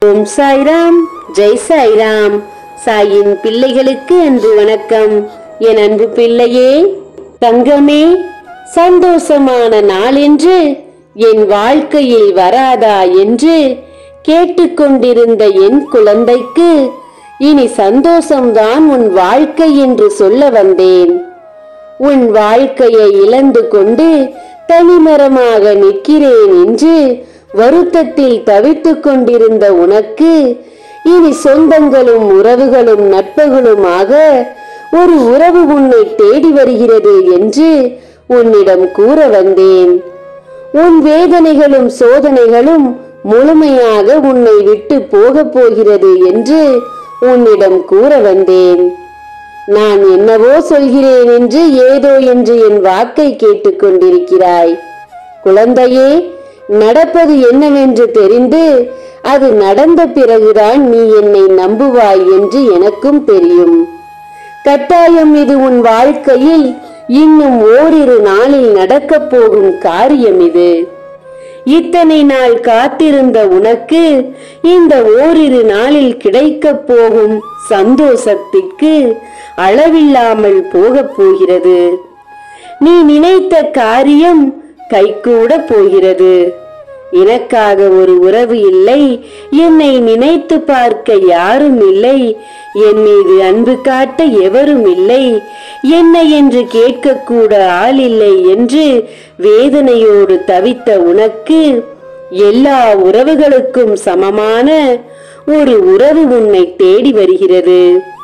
ஓம் சாய்ராம் ஜெய் சாய்ராம் சாயின் பிள்ளைகளுக்கு அன்பு வணக்கம் என் அன்பு பிள்ளையே தங்கமே சந்தோஷமான நாளென்று என் வாழ்க்கையில் வராதா என்று கேட்டுக்கொண்டிருந்த என் குழந்தைக்கு இனி சந்தோஷம்தான் உன் வாழ்க்கை என்று சொல்ல வந்தேன் உன் வாழ்க்கையை இழந்து கொண்டு தனிமரமாக நிற்கிறேன் என்று வருத்தத்தில் தவித்துக் கொண்டிருந்த உனக்கு இனி சொந்தங்களும் உறவுகளும் நட்புகளுமாக ஒரு உறவு உன்னை தேடி வருகிறது என்று உன்னிடம் கூற வந்தேன் உன் வேதனைகளும் சோதனைகளும் முழுமையாக உன்னை விட்டு போகப் போகிறது என்று உன்னிடம் கூற வந்தேன் நான் என்னவோ சொல்கிறேன் என்று ஏதோ என்று என் வாக்கை கேட்டுக்கொண்டிருக்கிறாய் குழந்தையே நடப்பது என்னவென்று தெரிந்து அது நடந்த பிறகுதான் நீ என்னை நம்புவாய் என்று எனக்கும் தெரியும் கட்டாயம் இது உன் வாழ்க்கையில் இன்னும் ஓரிரு நாளில் நடக்கப் போகும் காரியம் இது இத்தனை நாள் காத்திருந்த உனக்கு இந்த ஓரிரு நாளில் கிடைக்கப் போகும் சந்தோஷத்திற்கு அளவில்லாமல் போகப் போகிறது நீ நினைத்த காரியம் கைகூட போகிறது எனக்காக ஒரு உறவு இல்லை என்னை நினைத்து பார்க்க யாரும் இல்லை என் மீது அன்பு காட்ட எவரும் இல்லை என்ன என்று கேட்கக்கூட ஆள் இல்லை என்று வேதனையோடு தவித்த உனக்கு எல்லா உறவுகளுக்கும் சமமான ஒரு உறவு உன்னை தேடி வருகிறது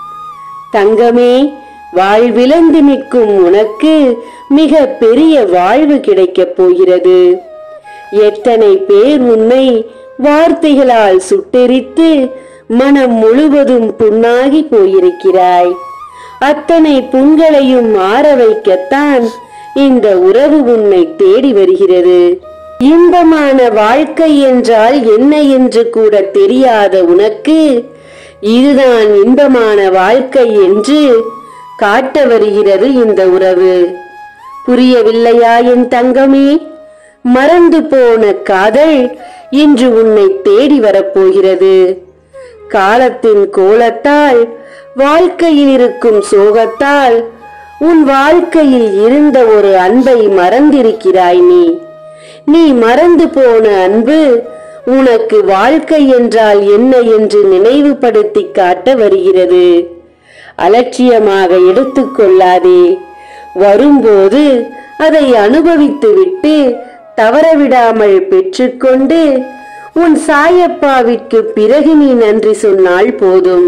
தங்கமே வாழ்விழந்து நிற்கும் உனக்கு மிக பெரிய வாழ்வு கிடைக்கப் போகிறது எத்தனை பேர் உன்னை வார்த்தைகளால் சுட்டெரித்து மனம் முழுவதும் புண்ணாகி போயிருக்கிறாய் அத்தனை புண்களையும் ஆற வைக்கத்தான் இந்த உறவு உன்னை தேடி வருகிறது இன்பமான வாழ்க்கை என்றால் என்ன என்று கூட தெரியாத உனக்கு இதுதான் இன்பமான வாழ்க்கை என்று காட்ட வருகிறது இந்த உறவு புரியவில்லையா என் தங்கமே மறந்து போன காதல் இன்று உன்னை தேடி வரப்போகிறது காலத்தின் கோலத்தால் வாழ்க்கையில் இருக்கும் சோகத்தால் உன் வாழ்க்கையில் இருந்த ஒரு அன்பை மறந்திருக்கிறாய் நீ நீ மறந்து போன அன்பு உனக்கு வாழ்க்கை என்றால் என்ன என்று நினைவுபடுத்தி காட்ட வருகிறது அலட்சியமாக எடுத்துக்கொள்ளாதே வரும்போது அதை அனுபவித்துவிட்டு தவறவிடாமல் பெற்றுக்கொண்டு உன் சாயப்பாவிற்கு பிறகு நீ நன்றி சொன்னால் போதும்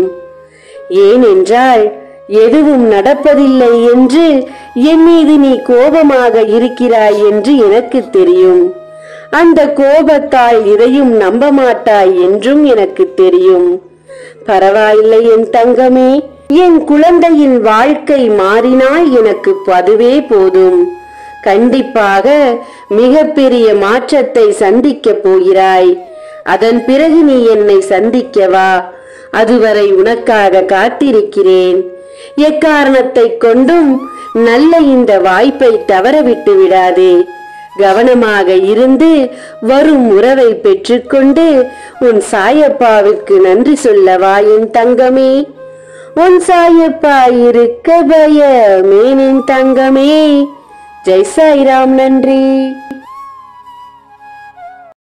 ஏனென்றால் எதுவும் நடப்பதில்லை என்று என் மீது நீ கோபமாக இருக்கிறாய் என்று எனக்கு தெரியும் அந்த கோபத்தால் இதையும் நம்ப மாட்டாய் என்றும் எனக்கு தெரியும் பரவாயில்லை என் தங்கமே என் குழந்தையின் வாழ்க்கை மாறினால் எனக்கு அதுவே போதும் கண்டிப்பாக மிகப்பெரிய மாற்றத்தை சந்திக்கப் போகிறாய் அதன் பிறகு நீ என்னை சந்திக்கவா அதுவரை உனக்காக காத்திருக்கிறேன் எக்காரணத்தை கொண்டும் நல்ல இந்த வாய்ப்பை தவறவிட்டு விடாதே கவனமாக இருந்து வரும் உறவை பெற்றுக்கொண்டு உன் சாயப்பாவிற்கு நன்றி சொல்லவா என் தங்கமே உன் சாயப்பா இருக்க பயமேனின் தங்கமே ஜெய் சாய்ராம் நன்றி